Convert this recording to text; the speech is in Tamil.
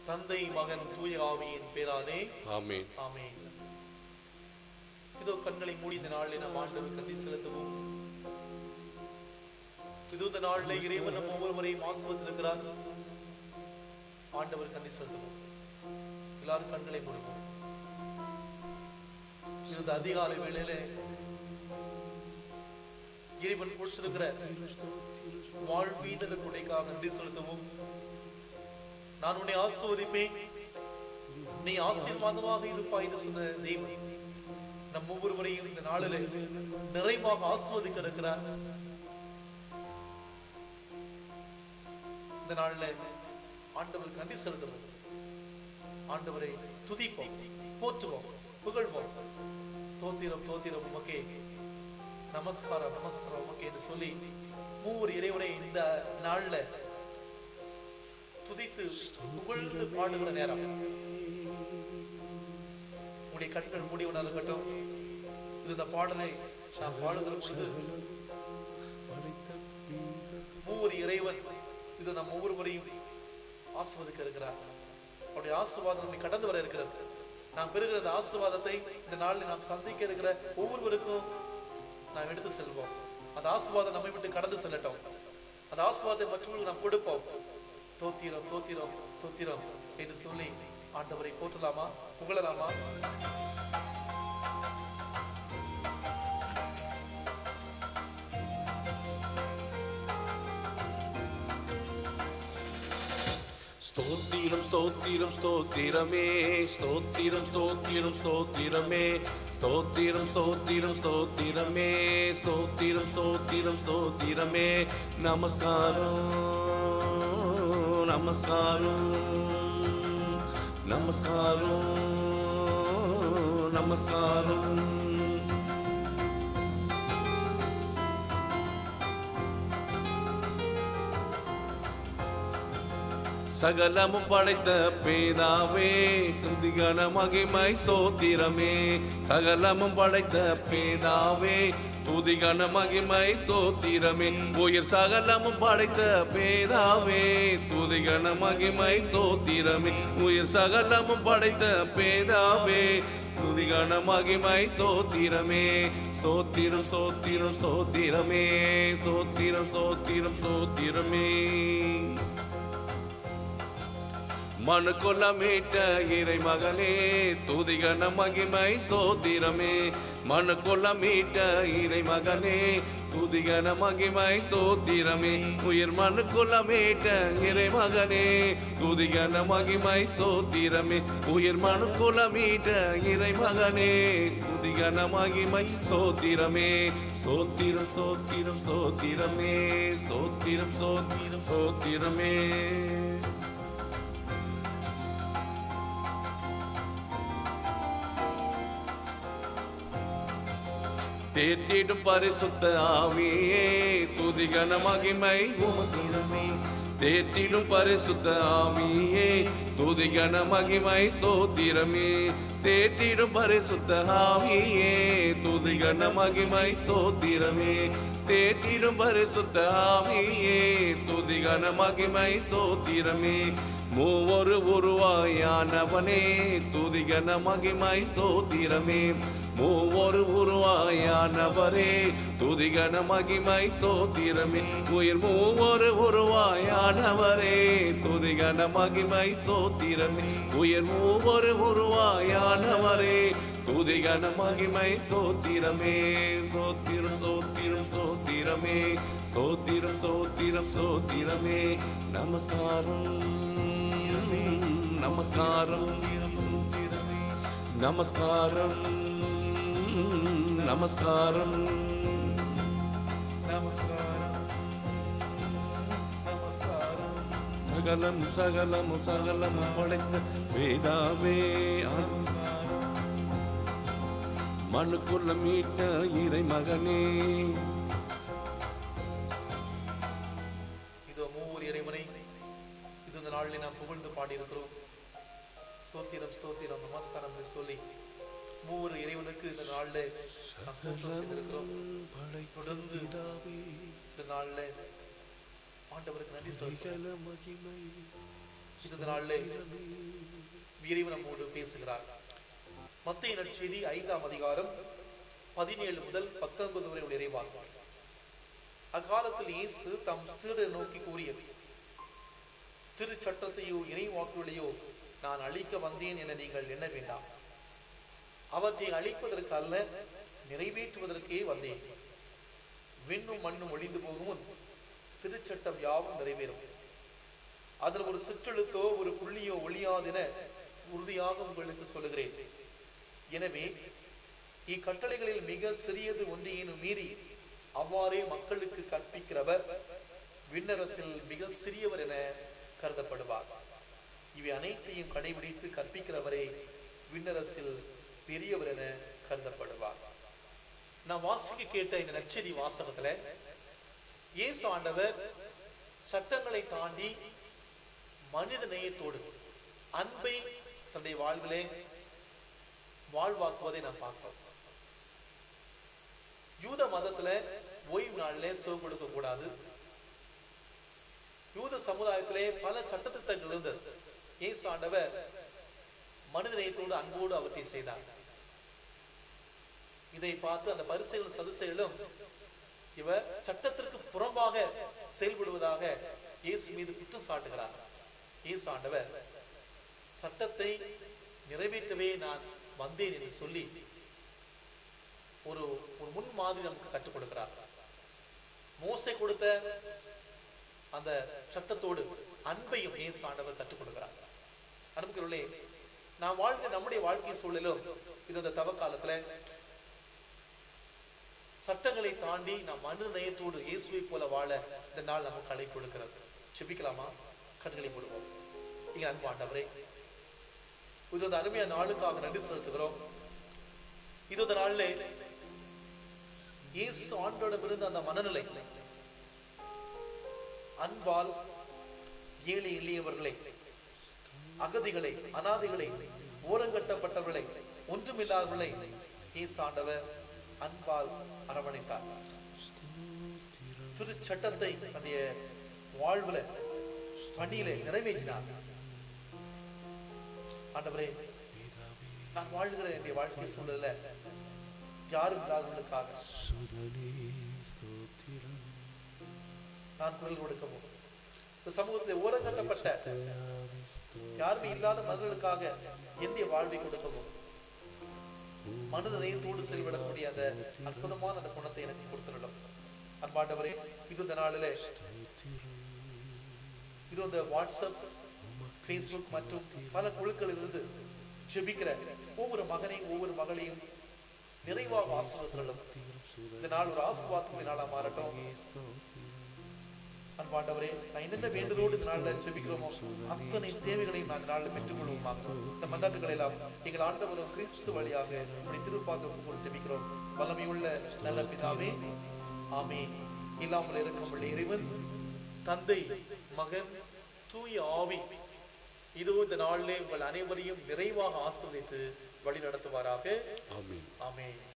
தந்தை மகன் தூய ஆவியின் பேராலே ஆமென் ஆமென் இதோ கண்களை மூடி இந்த நாளில் நாம் ஆண்டவர் கந்தி செலுத்துவோம் இது இந்த நாளில் இறைவன் நம்ம ஒவ்வொருவரையும் ஆசிர்வதித்திருக்கிறார் ஆண்டவர் கந்தி செலுத்துவோம் எல்லாரும் கண்களை மூடுவோம் இந்த அதிகாலை வேளையில இறைவன் கொடுத்திருக்கிற வாழ்வீன கொடைக்காக நன்றி செலுத்துவோம் நான் உன்னை ஆசிர்வதிப்பேன் நீ ஆசீர்வாதமாக இருப்பாய் என்று சொன்ன தெய்வம் நம் ஒவ்வொருவரையும் இந்த நாளிலே நிறைவாக ஆசிர்வதிக்க இருக்கிறார் இந்த நாளில் ஆண்டவர் நன்றி செலுத்துவோம் ஆண்டவரை துதிப்போம் போற்றுவோம் புகழ்வோம் தோத்திரம் தோத்திரம் உமக்கே நமஸ்காரம் நமஸ்காரம் உமக்கே என்று சொல்லி மூவர் இறைவனை இந்த நாள்ல துதித்து புகழ்ந்து பாடுகிற நேரம் உடைய கண்கள் மூடியவனாக இருக்கட்டும் இது இந்த பாடலை நான் பாடுகிற பொழுது மூவர் இறைவன் இது நம் ஒவ்வொருவரையும் ஆசிர்வதிக்க இருக்கிறார் அவருடைய ஆசீர்வாதம் நம்மை கடந்து வர இருக்கிறது நாம் பெறுகிற இந்த ஆசீர்வாதத்தை இந்த நாளில் நாம் சந்திக்க இருக்கிற ஒவ்வொருவருக்கும் நாம் எடுத்து செல்வோம் அந்த ஆசீர்வாதம் நம்மை விட்டு கடந்து செல்லட்டும் அந்த ஆசீர்வாதத்தை மற்றவர்களுக்கு நாம் கொடுப்போம் தோத்திரம் தோத்திரம் தோத்திரம் என்று சொல்லி ஆண்டவரை போற்றலாமா புகழலாமா ஸ்தோத்திரம் ஸ்தோத்திரம் ஸ்தோத்திரமே ஸ்தோத்திரம் ஸ்தோத்திரம் ஸ்தோத்திரமே ஸ்தோத்திரம் ஸ்தோத்திரம் ஸ்தோத்திரமே ஸ்தோத்திரம் ஸ்தோத்திரம் ஸ்தோத்திரமே நமஸ்காரம் நமஸ்காரம் நமஸ்காரம் நமஸ்காரம் சகலமும் படைத்த பேதாவே துதிகன மகிமை ஸ்தோத்திரமே சகலமும் படைத்த பேதாவே துதிகன மகிமை ஸ்தோத்திரமே உயிர் சகலமும் படைத்த பேதாவே துதிகன மகிமை ஸ்தோத்திரமே உயிர் சகலமும் படைத்த பேதாவே துதிகன மகிமை ஸ்தோத்திரமே ஸ்தோத்திரம் ஸ்தோத்திரம் ஸ்தோத்திரமே ஸ்தோத்திரம் ஸ்தோத்திரம் ஸ்தோத்திரமே மனு கொல்லமீட்ட இறை மகனே துதிகன மகிமை ஸ்தோத்திரமே மனு கொல்லமீட்ட இறை மகனே துதிகன மகிமை ஸ்தோத்திரமே உயிர் மனு கொல்லமீட்ட இறை மகனே துதிகன மகிமை ஸ்தோத்திரமே உயிர் மனு கொல்லமீட்ட இறை மகனே துதிகன மகிமை ஸ்தோத்திரமே ஸ்தோத்திரம் ஸ்தோத்திரம் ஸ்தோத்திரமே ஸ்தோத்திரம் ஸ்தோத்திரம் ஸ்தோத்திரமே தேற்றிடும் பரிசுத்த ஆவியே துதிகன மகிமை உமக்குமே தேற்றிடும் பரிசுத்த ஆவியே துதிகன மகிமை ஸ்தோத்திரமே தேற்றிடும் பரிசுத்த ஆவியே துதிகன மகிமை ஸ்தோத்திரமே தேற்றிடும் பரிசுத்த ஆவியே துதிகன மகிமை ஸ்தோத்திரமே மூவொரு உருவாயானவனே துதிகன மகிமை ஸ்தோத்திரமே மூவொரு உருவாயானவரே துதிகன மகிமை ஸ்தோத்திரமே உயிர் மூவொரு உருவாயானவரே துதிகன மகிமை ஸ்தோத்திரமே உயிர் மூவொரு உருவாயானவரே துதிகன மகிமை ஸ்தோத்திரமே ஸ்தோத்திரம் ஸ்தோத்திரம் ஸ்தோத்திரமே ஸ்தோத்திரம் ஸ்தோத்திரம் ஸ்தோத்திரமே நமஸ்காரம் நமஸ்காரம் நமஸ்காரம் நமஸ்காரம் நமஸ்காரம் நமஸ்காரம் சகலம் சகலம் சகலம் படைத்த வேதாவே மனுக்குள்ள மீட்ட இறை மகனே இதோ மூவர் இறைவனை இது இந்த நாளில் நாம் புகழ்ந்து பாடியிருக்கிறோம் ஸ்தோத்திரம் ஸ்தோத்திரம் நமஸ்காரம் என்று சொல்லி மூவர் இறைவனுக்கு இந்த நாளில் நாம் ஸ்தோத்திரம் செய்திருக்கிறோம் தொடர்ந்து இந்த நாளில் ஆண்டவருக்கு நன்றி சொல்கிறோம் மகிமை இந்த நாளிலே இறைவன் நம்மோடு பேசுகிறார் மத்திய நற்செய்தி ஐந்தாம் அதிகாரம் பதினேழு முதல் பத்தொன்பது வரை உள்ள இறைவாக்கு அக்காலத்தில் இயேசு தம் சீடர் நோக்கி கூறியது திருச்சட்டத்தையோ இறை வாக்குகளையோ நான் அழிக்க வந்தேன் என நீங்கள் எண்ண வேண்டாம் அவற்றை அழிப்பதற்கு அல்ல நிறைவேற்றுவதற்கே வந்தேன் விண்ணும் மண்ணும் ஒளிந்து போகும் திருச்சட்டம் யாவும் நிறைவேறும் அதில் ஒரு சிற்றெழுத்தோ ஒரு புள்ளியோ ஒளியாதென உறுதியாக உங்களுக்கு சொல்லுகிறேன் எனவே இக்கட்டளைகளில் மிக சிறியது ஒன்றையேனும் மீறி அவ்வாறே மக்களுக்கு கற்பிக்கிறவர் விண்ணரசில் மிக சிறியவர் என கருதப்படுவார் இவை அனைத்தையும் கடைபிடித்து கற்பிக்கிறவரே விண்ணரசில் பெரியவர் என கருதப்படுவார் நான் வாசிக்க கேட்ட இந்த நற்செய்தி வாசகத்துல இயேசு ஆண்டவர் சட்டங்களை தாண்டி மனித நேயத்தோடு அன்பை தன்னுடைய வாழ்விலே வாழ்வாக்குவதை நாம் பார்க்கிறோம் யூத மதத்துல ஓய்வு நாளிலே சோறு கொடுக்க கூடாது யூத சமுதாயத்திலே பல சட்டத்திட்டங்கள் இருந்தது இயேசு ஆண்டவர் மனித நேயத்தோடு அன்போடு அவற்றை செய்தார் இதை பார்த்து அந்த பரிசைகள் சதுசைகளும் இவர் சட்டத்திற்கு புறம்பாக செயல்படுவதாக இயேசு மீது குற்றம் சாட்டுகிறார் இயேசு ஆண்டவர் சட்டத்தை நிறைவேற்றவே நான் வந்தேன் என்று சொல்லி ஒரு ஒரு முன் மாதிரி நமக்கு கற்றுக் கொடுக்கிறார் மோசை கொடுத்த அந்த சட்டத்தோடு அன்பையும் இயேசு ஆண்டவர் கற்றுக் கொடுக்கிறார் அன்புக்குள்ளே நாம் வாழ்க்கை நம்முடைய வாழ்க்கை சூழலும் இது அந்த தவ காலத்துல சட்டங்களை தாண்டி நாம் மனித நேயத்தோடு இயேசுவை போல வாழ இந்த நாள் நமக்கு அழைப்பு கொடுக்கிறது செபிக்கலாமா கண்களை மூடுவோம் இங்க அன்பு ஆண்டவரே இது அந்த அருமையான நாளுக்காக நன்றி செலுத்துகிறோம் இது அந்த நாளிலே இயேசு ஆண்டோட இருந்த அந்த மனநிலை அன்பால் ஏழை எளியவர்களை அகதிகளை அனாதைகளை ஓரங்கட்டப்பட்டவர்களை ஒன்றுமில்லாதவர்களை இயேசு ஆண்டவர் அன்பால் அரவணைத்தார் திருச்சட்டத்தை தன்னுடைய வாழ்வுல பணியில நிறைவேற்றினார் ஆண்டவரே நான் வாழ்கிற என்னுடைய வாழ்க்கை சூழல்ல யாரும் இல்லாதவர்களுக்காக சுதனே ஸ்தோத்திரம் நான் குரல் கொடுக்கவும் இந்த சமூகத்தில் ஓரங்கட்டப்பட்ட தயாவி ஸ்தோத்திரம் யாருமே இல்லாத மனிதர்களுக்காக என்னுடைய வாழ்வை கொடுக்கவும் மனித நேயத்தோடு செயல்படக்கூடிய அந்த அற்புதமான அந்த குணத்தை எனக்கு கொடுத்துள்ளோம் அன்பாண்டவரே இது இந்த நாளிலே இது இந்த வாட்ஸ்அப் ஃபேஸ்புக் மற்றும் பல குழுக்களில் இருந்து ஜெபிக்கிற ஒவ்வொரு மகனையும் ஒவ்வொரு மகளையும் நிறைவாக ஆசீர்வதிகளும் இந்த நாள் ஒரு ஆசீர்வாதத்தின் நாளா மாறட்டும் அன்பாண்டவரே நான் என்னென்ன வேண்டுதலோடு இந்த நாளில் ஜெபிக்கிறோமோ அத்தனை தேவைகளையும் நான் இந்த நாளில் பெற்றுக்கொள்வோம் இந்த மன்றாட்டுகளை எல்லாம் எங்கள் ஆண்டவரும் கிறிஸ்து வழியாக உடைய திருப்பாக்க போல் ஜெபிக்கிறோம் வல்லமையுள்ள நல்ல பிதாவே ஆமே இல்லாமல் இருக்கும் இறைவன் தந்தை மகன் தூய ஆவி இதோ இந்த நாளிலே உங்கள் அனைவரையும் நிறைவாக ஆசிர்வதித்து வழி நடத்துவாராக ஆமென் ஆமென்